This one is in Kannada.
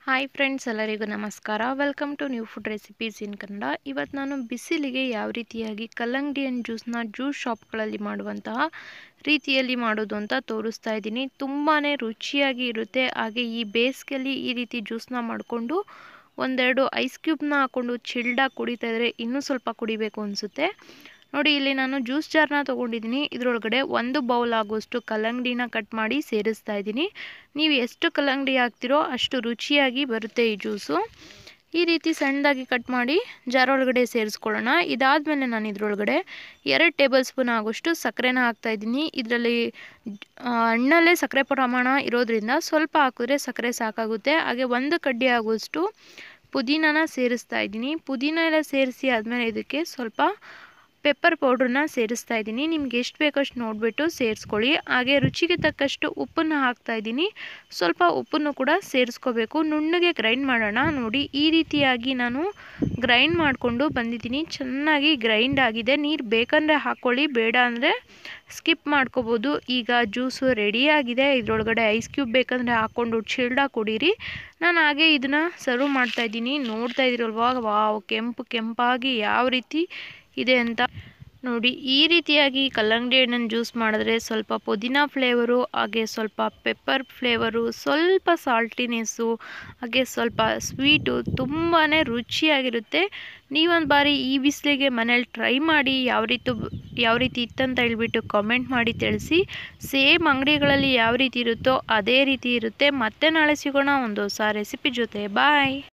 ಹಾಯ್ ಫ್ರೆಂಡ್ಸ್ ಎಲ್ಲರಿಗೂ ನಮಸ್ಕಾರ welcome to new food recipes in Kannada ಇವತ್ತು ನಾನು ಬಿಸಿಲಿಗೆ ಯಾವ ರೀತಿಯಾಗಿ ಕಲ್ಲಂಗಡಿ ಹಣ್ಣು ಜ್ಯೂಸ್ನ ಜ್ಯೂಸ್ ಶಾಪ್ಗಳಲ್ಲಿ ಮಾಡುವಂತಹ ರೀತಿಯಲ್ಲಿ ಮಾಡೋದು ಅಂತ ತೋರಿಸ್ತಾ ಇದ್ದೀನಿ ತುಂಬಾ ರುಚಿಯಾಗಿ ಇರುತ್ತೆ ಹಾಗೆ ಈ ಬೇಸಿಗೆಯಲ್ಲಿ ಈ ರೀತಿ ಜ್ಯೂಸ್ನ ಮಾಡಿಕೊಂಡು ಒಂದೆರಡು ಐಸ್ ಕ್ಯೂಬ್ನ ಹಾಕ್ಕೊಂಡು ಚಿಲ್ಡಾಗಿ ಕುಡಿತಾ ಇದ್ದರೆ ಇನ್ನೂ ಸ್ವಲ್ಪ ಕುಡಿಬೇಕು ಅನಿಸುತ್ತೆ ನೋಡಿ ಇಲ್ಲಿ ನಾನು ಜ್ಯೂಸ್ ಜಾರ್ನ ತೊಗೊಂಡಿದ್ದೀನಿ ಇದರೊಳಗಡೆ ಒಂದು ಬೌಲ್ ಆಗುವಷ್ಟು ಕಲ್ಲಂಗಡಿನ ಕಟ್ ಮಾಡಿ ಸೇರಿಸ್ತಾ ಇದ್ದೀನಿ ನೀವು ಎಷ್ಟು ಕಲ್ಲಂಗಡಿ ಹಾಕ್ತಿರೋ ಅಷ್ಟು ರುಚಿಯಾಗಿ ಬರುತ್ತೆ ಈ ಜ್ಯೂಸು ಈ ರೀತಿ ಸಣ್ಣದಾಗಿ ಕಟ್ ಮಾಡಿ ಜಾರ್ ಒಳಗಡೆ ಸೇರಿಸ್ಕೊಳ್ಳೋಣ ಇದಾದಮೇಲೆ ನಾನು ಇದರೊಳಗಡೆ ಎರಡು ಟೇಬಲ್ ಸ್ಪೂನ್ ಆಗೋಷ್ಟು ಸಕ್ಕರೆನ ಹಾಕ್ತಾಯಿದ್ದೀನಿ ಇದರಲ್ಲಿ ಹಣ್ಣಲ್ಲೇ ಸಕ್ಕರೆ ಪ್ರಮಾಣ ಇರೋದ್ರಿಂದ ಸ್ವಲ್ಪ ಹಾಕಿದ್ರೆ ಸಕ್ಕರೆ ಸಾಕಾಗುತ್ತೆ ಹಾಗೆ ಒಂದು ಕಡ್ಡಿ ಆಗುವಷ್ಟು ಪುದೀನನ ಸೇರಿಸ್ತಾ ಇದ್ದೀನಿ ಪುದೀನ ಎಲ್ಲ ಸೇರಿಸಿ ಆದಮೇಲೆ ಇದಕ್ಕೆ ಸ್ವಲ್ಪ ಪೆಪ್ಪರ್ ಪೌಡ್ರನ್ನ ಸೇರಿಸ್ತಾ ಇದ್ದೀನಿ ನಿಮ್ಗೆ ಎಷ್ಟು ಬೇಕಷ್ಟು ನೋಡಿಬಿಟ್ಟು ಸೇರಿಸ್ಕೊಳ್ಳಿ ಹಾಗೆ ರುಚಿಗೆ ತಕ್ಕಷ್ಟು ಉಪ್ಪನ್ನು ಹಾಕ್ತಾ ಇದ್ದೀನಿ ಸ್ವಲ್ಪ ಉಪ್ಪನ್ನು ಕೂಡ ಸೇರಿಸ್ಕೋಬೇಕು ನುಣ್ಣಗೆ ಗ್ರೈಂಡ್ ಮಾಡೋಣ ನೋಡಿ ಈ ರೀತಿಯಾಗಿ ನಾನು ಗ್ರೈಂಡ್ ಮಾಡಿಕೊಂಡು ಬಂದಿದ್ದೀನಿ ಚೆನ್ನಾಗಿ ಗ್ರೈಂಡ್ ಆಗಿದೆ ನೀರು ಬೇಕಂದರೆ ಹಾಕ್ಕೊಳ್ಳಿ ಬೇಡ ಅಂದರೆ ಸ್ಕಿಪ್ ಮಾಡ್ಕೋಬೋದು ಈಗ ಜ್ಯೂಸು ರೆಡಿಯಾಗಿದೆ ಇದರೊಳಗಡೆ ಐಸ್ ಕ್ಯೂಬ್ ಬೇಕಂದರೆ ಹಾಕ್ಕೊಂಡು ಚಿಲ್ಡಾಗಿ ಕುಡೀರಿ ನಾನು ಹಾಗೆ ಇದನ್ನು ಸರ್ವ್ ಮಾಡ್ತಾಯಿದ್ದೀನಿ ನೋಡ್ತಾ ಇದ್ದೀರಲ್ವಾ ವಾವ್ ಕೆಂಪು ಕೆಂಪಾಗಿ ಯಾವ ರೀತಿ ಇದೆ ಅಂತ ನೋಡಿ ಈ ರೀತಿಯಾಗಿ ಕಲ್ಲಂಗಡಿ ಹಣ್ಣನ್ನು ಜ್ಯೂಸ್ ಮಾಡಿದ್ರೆ ಸ್ವಲ್ಪ ಪುದೀನ ಫ್ಲೇವರು ಹಾಗೆ ಸ್ವಲ್ಪ ಪೆಪ್ಪರ್ ಫ್ಲೇವರು ಸ್ವಲ್ಪ ಸಾಲ್ಟಿನೆಸ್ಸು ಹಾಗೆ ಸ್ವಲ್ಪ ಸ್ವೀಟು ತುಂಬಾ ರುಚಿಯಾಗಿರುತ್ತೆ ನೀವೊಂದು ಬಾರಿ ಈ ಬಿಸಿಲಿಗೆ ಮನೇಲಿ ಟ್ರೈ ಮಾಡಿ ಯಾವ ರೀತಿ ಯಾವ ರೀತಿ ಇತ್ತಂತ ಹೇಳ್ಬಿಟ್ಟು ಕಾಮೆಂಟ್ ಮಾಡಿ ತಿಳಿಸಿ ಸೇಮ್ ಅಂಗಡಿಗಳಲ್ಲಿ ಯಾವ ರೀತಿ ಇರುತ್ತೋ ಅದೇ ರೀತಿ ಇರುತ್ತೆ ಮತ್ತೆ ನಾಳೆ ಸಿಗೋಣ ಒಂದು ಹೊಸ ರೆಸಿಪಿ ಜೊತೆ ಬಾಯ್